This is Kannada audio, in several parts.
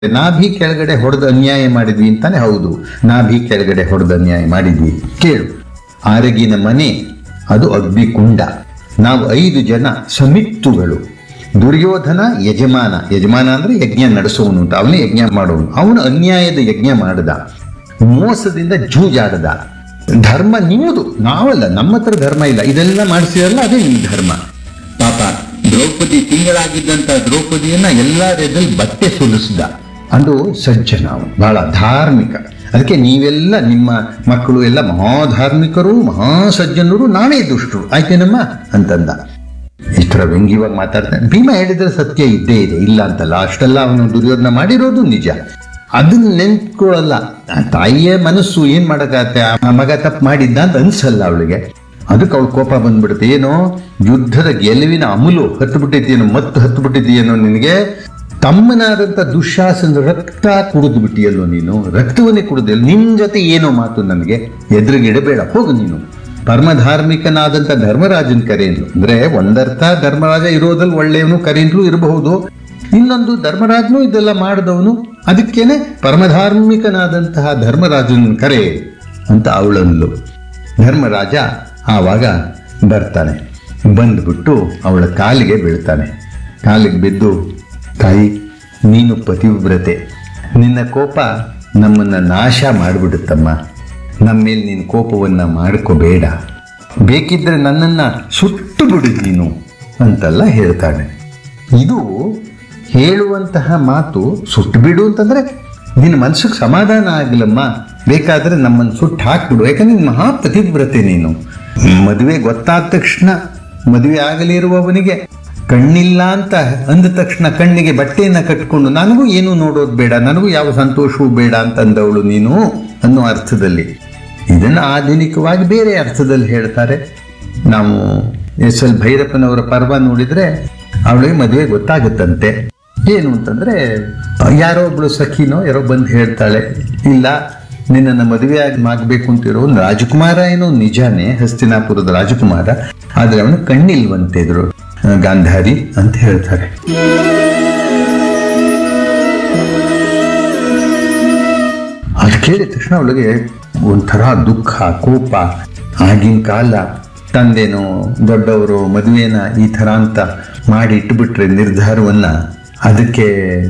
ನಾಭಿ ಕೆಳಗಡೆ ಹೊಡೆದು ಅನ್ಯಾಯ ಮಾಡಿದ್ವಿ ಅಂತಾನೆ ಹೌದು ನಾಭಿ ಕೆಳಗಡೆ ಹೊಡೆದು ಅನ್ಯಾಯ ಮಾಡಿದ್ವಿ ಕೇಳು ಆರಗಿನ ಮನೆ ಅದು ಅಗ್ನಿಕುಂಡ ನಾವು ಐದು ಜನ ಸಮಿತ್ತುಗಳು ದುರ್ಯೋಧನ ಯಜಮಾನ ಯಜಮಾನ ಅಂದ್ರೆ ಯಜ್ಞ ನಡೆಸುವನು ಅಂತ ಅವನೇ ಯಜ್ಞ ಮಾಡೋನು ಅವನು ಅನ್ಯಾಯದ ಯಜ್ಞ ಮಾಡದ ಮೋಸದಿಂದ ಜೂಜಾಡದ ಧರ್ಮ ನಿಮ್ಮದು ನಾವಲ್ಲ ನಮ್ಮ ಹತ್ರ ಧರ್ಮ ಇಲ್ಲ ಇದೆಲ್ಲ ಮಾಡಿಸಿರಲ್ಲ ಅದೇ ನಿಮ್ಮ ಧರ್ಮ ಪಾಪ ದ್ರೌಪದಿ ತಿಂಗಳಾಗಿದ್ದಂತ ದ್ರೌಪದಿಯನ್ನ ಎಲ್ಲಾ ರೇದಲ್ಲಿ ಬಟ್ಟೆ ಸುಲಿಸಿದ ಅದು ಸಜ್ಜನ ಅವನು ಬಹಳ ಧಾರ್ಮಿಕ ಅದಕ್ಕೆ ನೀವೆಲ್ಲ ನಿಮ್ಮ ಮಕ್ಕಳು ಎಲ್ಲ ಮಹಾಧಾರ್ಮಿಕರು ಮಹಾಸಜ್ಜನರು ನಾವೇ ದುಷ್ಟರು ಆಯ್ತೇನಮ್ಮ ಅಂತಂದ ಈ ಥರ ವ್ಯಂಗ್ಯವಾಗಿ ಮಾತಾಡ್ತಾನೆ ಭೀಮ ಹೇಳಿದ್ರೆ ಸತ್ಯ ಇದ್ದೇ ಇದೆ ಇಲ್ಲ ಅಂತಲ್ಲ ಅಷ್ಟೆಲ್ಲ ಅವನು ದುರ್ಯೋಧನ ಮಾಡಿರೋದು ನಿಜ ಅದನ್ನ ನೆನ್ಕೊಳ್ಳಲ್ಲ ಆ ತಾಯಿಯ ಮನಸ್ಸು ಏನ್ ಮಾಡಕ್ಕಾಗತ್ತೆ ಆ ಮಗ ತಪ್ಪು ಮಾಡಿದ್ದ ಅಂತ ಅನ್ಸಲ್ಲ ಅವಳಿಗೆ ಅದಕ್ಕೆ ಅವಳು ಕೋಪ ಬಂದ್ಬಿಡುತ್ತೆ ಏನೋ ಯುದ್ಧದ ಗೆಲುವಿನ ಅಮಲು ಹತ್ತು ಬಿಟ್ಟಿದ್ದೇನೋ ಮತ್ತು ಹತ್ತು ಬಿಟ್ಟಿದ್ದೀಯೇನೋ ನಿನಗೆ ತಮ್ಮನಾದಂಥ ದುಶ್ಯಾಸನ ರಕ್ತ ಕುಡಿದು ಬಿಟ್ಟಿಯಲ್ಲೋ ನೀನು ರಕ್ತವನ್ನೇ ಕುಡಿದಿಲ್ಲ ನಿನ್ ಜೊತೆ ಏನೋ ಮಾತು ನನಗೆ ಎದುರುಗಿಡಬೇಡ ಹೋಗು ನೀನು ಪರಮಧಾರ್ಮಿಕನಾದಂಥ ಧರ್ಮರಾಜನ್ ಕರೆಯಲು ಅಂದ್ರೆ ಒಂದರ್ಥ ಧರ್ಮರಾಜ ಇರೋದಲ್ಲಿ ಒಳ್ಳೆಯವನು ಕರೆಯಲು ಇರಬಹುದು ಇನ್ನೊಂದು ಧರ್ಮರಾಜನು ಇದೆಲ್ಲ ಮಾಡಿದವನು ಅದಕ್ಕೇನೆ ಪರಮಧಾರ್ಮಿಕನಾದಂತಹ ಧರ್ಮರಾಜನ ಕರೆ ಅಂತ ಅವಳಂದ್ಲು ಧರ್ಮರಾಜ ಆವಾಗ ಬರ್ತಾನೆ ಬಂದ್ಬಿಟ್ಟು ಅವಳ ಕಾಲಿಗೆ ಬೀಳ್ತಾನೆ ಕಾಲಿಗೆ ಬಿದ್ದು ತಾಯಿ ನೀನು ಪತಿವ್ರತೆ ನಿನ್ನ ಕೋಪ ನಮ್ಮನ್ನ ನಾಶ ಮಾಡಿಬಿಡುತ್ತಮ್ಮ ನಮ್ಮ ಮೇಲೆ ನೀನು ಕೋಪವನ್ನ ಮಾಡ್ಕೋಬೇಡ ಬೇಕಿದ್ರೆ ನನ್ನನ್ನ ಸುಟ್ಟು ಬಿಡು ನೀನು ಅಂತೆಲ್ಲ ಹೇಳ್ತಾನೆ ಇದು ಹೇಳುವಂತಹ ಮಾತು ಸುಟ್ಟು ಬಿಡು ಅಂತಂದ್ರೆ ನಿನ್ನ ಮನಸ್ಸಿಗೆ ಸಮಾಧಾನ ಆಗಲಮ್ಮ ಬೇಕಾದ್ರೆ ನಮ್ಮನ್ನು ಸುಟ್ಟು ಹಾಕ್ಬಿಡು ಯಾಕಂದ್ರೆ ನೀನು ಮಹಾಪತಿವ್ರತೆ ನೀನು ಮದುವೆ ಗೊತ್ತಾದ ತಕ್ಷಣ ಮದುವೆ ಆಗಲಿರುವವನಿಗೆ ಕಣ್ಣಿಲ್ಲ ಅಂತ ಅಂದ ತಕ್ಷಣ ಕಣ್ಣಿಗೆ ಬಟ್ಟೆಯನ್ನ ಕಟ್ಕೊಂಡು ನನಗೂ ಏನು ನೋಡೋದು ಬೇಡ ನನಗೂ ಯಾವ ಸಂತೋಷವೂ ಬೇಡ ಅಂತ ಅಂದವಳು ನೀನು ಅನ್ನೋ ಅರ್ಥದಲ್ಲಿ ಇದನ್ನು ಆಧುನಿಕವಾಗಿ ಬೇರೆ ಅರ್ಥದಲ್ಲಿ ಹೇಳ್ತಾರೆ ನಾವು ಎಸ್ ಎಲ್ ಭೈರಪ್ಪನವರ ಪರ್ವ ನೋಡಿದ್ರೆ ಅವಳಿಗೆ ಮದುವೆ ಗೊತ್ತಾಗುತ್ತಂತೆ ಏನು ಅಂತಂದ್ರೆ ಯಾರೋ ಒಬ್ಳು ಸಖಿನೋ ಯಾರೋ ಬಂದು ಹೇಳ್ತಾಳೆ ಇಲ್ಲ ನಿನ್ನನ್ನು ಮದುವೆ ಆಗಿ ಆಗ್ಬೇಕು ಅಂತಿರೋ ಒಂದು ರಾಜಕುಮಾರ ಏನೋ ನಿಜಾನೇ ಹಸ್ತಿನಾಪುರದ ರಾಜಕುಮಾರ ಆದ್ರೆ ಅವನು ಕಣ್ಣಿಲ್ವಂತೆ ಇದ್ರು ಆ, ಗಾಂಧಾರಿ ಅಂತ ಹೇಳ್ತಾರೆ ಅದು ಕೇಳಿದ ತಕ್ಷಣ ಅವಳಿಗೆ ಒಂಥರ ದುಃಖ ಕೋಪ ಆಗಿನ ಕಾಲ ತಂದೆನೋ ದೊಡ್ಡವರು ಮದುವೆನ ಈ ಥರ ಅಂತ ಮಾಡಿ ಇಟ್ಟುಬಿಟ್ರೆ ನಿರ್ಧಾರವನ್ನ ಅದಕ್ಕೆ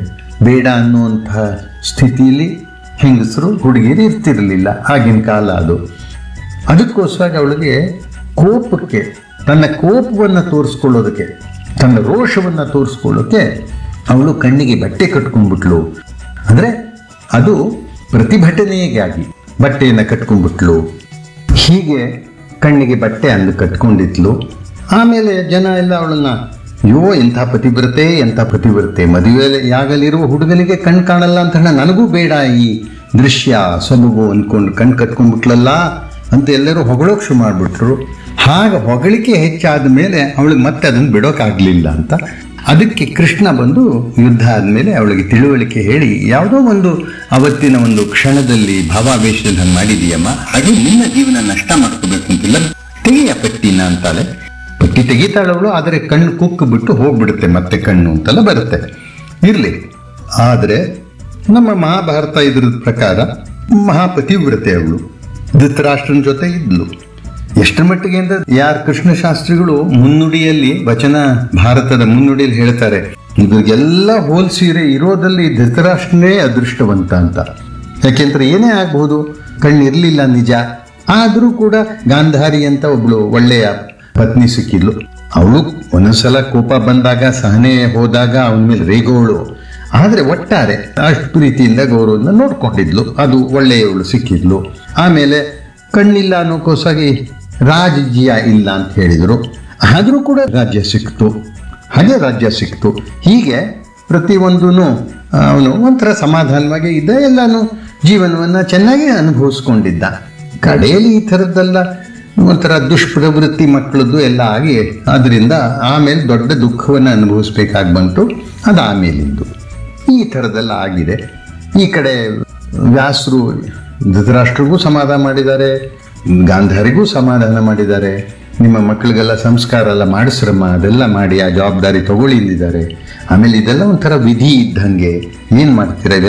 ಬೇಡ ಅನ್ನುವಂಥ ಸ್ಥಿತಿಯಲ್ಲಿ ಹೆಂಗಸರು ಹುಡುಗಿಯರು ಇರ್ತಿರಲಿಲ್ಲ ಆಗಿನ ಕಾಲ ಅದು ಅದಕ್ಕೋಸ್ಕರ ಅವಳಿಗೆ ಕೋಪಕ್ಕೆ ತನ್ನ ಕೋಪವನ್ನು ತೋರಿಸ್ಕೊಳ್ಳೋದಕ್ಕೆ ತನ್ನ ರೋಷವನ್ನು ತೋರಿಸ್ಕೊಳ್ಳೋಕೆ ಅವಳು ಕಣ್ಣಿಗೆ ಬಟ್ಟೆ ಕಟ್ಕೊಂಡ್ಬಿಟ್ಲು ಅಂದರೆ ಅದು ಪ್ರತಿಭಟನೆಗಾಗಿ ಬಟ್ಟೆಯನ್ನು ಕಟ್ಕೊಂಡ್ಬಿಟ್ಲು ಹೀಗೆ ಕಣ್ಣಿಗೆ ಬಟ್ಟೆ ಅಂದು ಕಟ್ಕೊಂಡಿದ್ಲು ಆಮೇಲೆ ಜನ ಎಲ್ಲ ಅವಳನ್ನ ಅಯ್ಯೋ ಎಂಥ ಪತಿವ್ರತೆ ಎಂಥ ಪತಿವ್ರತೆ ಮದುವೆಯಾಗಲಿರುವ ಹುಡುಗನಿಗೆ ಕಣ್ ಕಾಣಲ್ಲ ಅಂತ ಹೇಳಿ ನನಗೂ ಬೇಡ ಈ ದೃಶ್ಯ ಸೊಬಗು ಅನ್ಕೊಂಡು ಕಣ್ ಕಟ್ಕೊಂಡ್ಬಿಟ್ಲಲ್ಲ ಅಂತ ಎಲ್ಲರೂ ಹೊಗಳೋಕ್ ಶುರು ಮಾಡಿಬಿಟ್ರು ಹಾಗೆ ಹೊಗಳಿಕೆ ಹೆಚ್ಚಾದ ಮೇಲೆ ಅವಳಿಗೆ ಮತ್ತೆ ಅದನ್ನು ಬಿಡೋಕ್ಕಾಗಲಿಲ್ಲ ಅಂತ ಅದಕ್ಕೆ ಕೃಷ್ಣ ಬಂದು ಯುದ್ಧ ಆದಮೇಲೆ ಅವಳಿಗೆ ತಿಳುವಳಿಕೆ ಹೇಳಿ ಯಾವುದೋ ಒಂದು ಅವತ್ತಿನ ಒಂದು ಕ್ಷಣದಲ್ಲಿ ಭಾವಾವೇಶದಲ್ಲಿ ಹಂಗೆ ಮಾಡಿದೀಯಮ್ಮ ಹಾಗೆ ನಿನ್ನ ಜೀವನ ನಷ್ಟ ಮಾಡ್ಕೋಬೇಕು ಅಂತಿಲ್ಲ ತೆಗೆಯ ಪಟ್ಟಿನ ಅಂತಾಳೆ ಪಟ್ಟಿ ತೆಗಿತಾಳವಳು ಆದರೆ ಕಣ್ಣು ಕುಕ್ಕು ಬಿಟ್ಟು ಹೋಗ್ಬಿಡುತ್ತೆ ಮತ್ತೆ ಕಣ್ಣು ಅಂತೆಲ್ಲ ಬರುತ್ತೆ ಇರಲಿ ಆದರೆ ನಮ್ಮ ಮಹಾಭಾರತ ಇದ್ರ ಪ್ರಕಾರ ಮಹಾಪತಿವ್ರತೆ ಅವಳು ಧೃತರಾಷ್ಟ್ರನ ಜೊತೆ ಇದ್ಲು ಎಷ್ಟರ ಮಟ್ಟಿಗೆ ಅಂದ್ರೆ ಯಾರ್ ಕೃಷ್ಣ ಶಾಸ್ತ್ರಿಗಳು ಮುನ್ನುಡಿಯಲ್ಲಿ ವಚನ ಭಾರತದ ಮುನ್ನುಡಿಯಲ್ಲಿ ಹೇಳ್ತಾರೆ ಇದೆಲ್ಲ ಹೋಲ್ಸಿರೆ ಇರೋದಲ್ಲಿ ಧೃತರಾಷ್ಟ್ರನೇ ಅದೃಷ್ಟವಂತ ಅಂತ ಯಾಕೆಂದ್ರೆ ಏನೇ ಆಗ್ಬಹುದು ಕಣ್ಣಿರ್ಲಿಲ್ಲ ನಿಜ ಆದರೂ ಕೂಡ ಗಾಂಧಾರಿ ಅಂತ ಒಬ್ಳು ಒಳ್ಳೆಯ ಪತ್ನಿ ಸಿಕ್ಕಿದ್ಲು ಅವಳು ಒಂದೊಂದ್ಸಲ ಕೋಪ ಬಂದಾಗ ಸಹನೆ ಹೋದಾಗ ಅವನ ಮೇಲೆ ರೇಗೋಳು ಆದ್ರೆ ಒಟ್ಟಾರೆ ಅಷ್ಟು ಪ್ರೀತಿಯಿಂದ ಗೌರವದಿಂದ ನೋಡ್ಕೊಂಡಿದ್ಲು ಅದು ಒಳ್ಳೆಯವಳು ಸಿಕ್ಕಿದ್ಲು ಆಮೇಲೆ ಕಣ್ಣಿಲ್ಲ ಅನ್ನೋಕ್ಕೋಸ್ಕರ ರಾಜ್ಯ ಇಲ್ಲ ಅಂತ ಹೇಳಿದರು ಆದರೂ ಕೂಡ ರಾಜ್ಯ ಸಿಕ್ತು ಹಾಗೆ ರಾಜ್ಯ ಸಿಕ್ತು ಹೀಗೆ ಪ್ರತಿಯೊಂದೂ ಅವನು ಒಂಥರ ಸಮಾಧಾನವಾಗಿ ಇದ್ದ ಎಲ್ಲಾನು ಜೀವನವನ್ನು ಚೆನ್ನಾಗಿ ಅನುಭವಿಸ್ಕೊಂಡಿದ್ದ ಕಡೆಯಲ್ಲಿ ಈ ಥರದ್ದೆಲ್ಲ ಒಂಥರ ದುಷ್ಪ್ರವೃತ್ತಿ ಮಕ್ಕಳದ್ದು ಎಲ್ಲ ಆಗಿ ಅದರಿಂದ ಆಮೇಲೆ ದೊಡ್ಡ ದುಃಖವನ್ನು ಅನುಭವಿಸ್ಬೇಕಾಗಿ ಬಂತು ಅದು ಆಮೇಲಿಂದು ಈ ಥರದ್ದೆಲ್ಲ ಆಗಿದೆ ಈ ಕಡೆ ವ್ಯಾಸರು ಧೃತರಾಷ್ಟ್ರಿಗೂ ಸಮಾಧಾನ ಮಾಡಿದ್ದಾರೆ ಗಾಂಧಾರಿಗೂ ಸಮಾಧಾನ ಮಾಡಿದ್ದಾರೆ ನಿಮ್ಮ ಮಕ್ಕಳಿಗೆಲ್ಲ ಸಂಸ್ಕಾರ ಎಲ್ಲ ಮಾಡಿಸ್ರಮ್ಮ ಅದೆಲ್ಲ ಮಾಡಿ ಆ ಜವಾಬ್ದಾರಿ ತಗೊಳ್ಳಿ ಅಂದಿದ್ದಾರೆ ಆಮೇಲೆ ಇದೆಲ್ಲ ಒಂಥರ ವಿಧಿ ಇದ್ದಂಗೆ ಏನು ಮಾಡ್ತೀರಾ